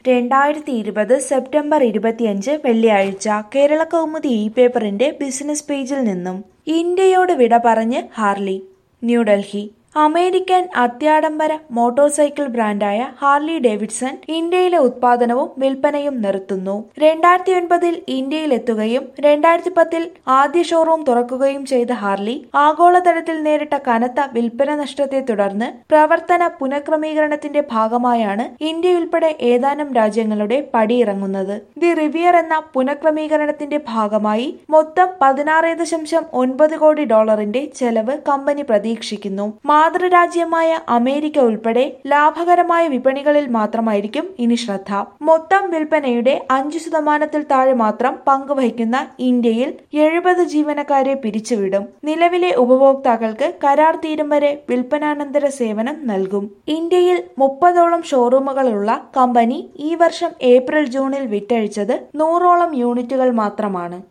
രണ്ടായിരത്തി ഇരുപത് സെപ്റ്റംബർ ഇരുപത്തിയഞ്ച് വെള്ളിയാഴ്ച കേരള കൗമുദി ഇ പേപ്പറിന്റെ ബിസിനസ് പേജിൽ നിന്നും ഇന്ത്യയോട് വിട പറഞ്ഞ് ഹാർലി ന്യൂഡൽഹി അമേരിക്കൻ അത്യാഡംബര മോട്ടോർ സൈക്കിൾ ബ്രാൻഡായ ഹാർലി ഡേവിഡ്സൺ ഇന്ത്യയിലെ ഉത്പാദനവും വിൽപ്പനയും നിർത്തുന്നു രണ്ടായിരത്തി ഒൻപതിൽ ഇന്ത്യയിലെത്തുകയും രണ്ടായിരത്തി പത്തിൽ ആദ്യ ഷോറൂം തുറക്കുകയും ചെയ്ത ഹാർലി ആഗോളതലത്തിൽ നേരിട്ട കനത്ത വിൽപ്പന നഷ്ടത്തെ തുടർന്ന് പ്രവർത്തന പുനഃക്രമീകരണത്തിന്റെ ഭാഗമായാണ് ഇന്ത്യ ഉൾപ്പെടെ ഏതാനും രാജ്യങ്ങളുടെ പടിയിറങ്ങുന്നത് ദി റിവിയർ എന്ന പുനഃക്രമീകരണത്തിന്റെ ഭാഗമായി മൊത്തം പതിനാറ് ദശാംശം ഒൻപത് കോടി ഡോളറിന്റെ ചെലവ് കമ്പനി പ്രതീക്ഷിക്കുന്നു മാതൃരാജ്യമായ അമേരിക്ക ഉൾപ്പെടെ ലാഭകരമായ വിപണികളിൽ മാത്രമായിരിക്കും ഇനി ശ്രദ്ധ മൊത്തം വിൽപ്പനയുടെ അഞ്ചു ശതമാനത്തിൽ താഴെ മാത്രം പങ്കുവഹിക്കുന്ന ഇന്ത്യയിൽ എഴുപത് ജീവനക്കാരെ പിരിച്ചുവിടും നിലവിലെ ഉപഭോക്താക്കൾക്ക് കരാർ തീരും വരെ വിൽപ്പനാനന്തര സേവനം നൽകും ഇന്ത്യയിൽ മുപ്പതോളം ഷോറൂമുകളുള്ള കമ്പനി ഈ വർഷം ഏപ്രിൽ ജൂണിൽ വിറ്റഴിച്ചത് നൂറോളം യൂണിറ്റുകൾ മാത്രമാണ്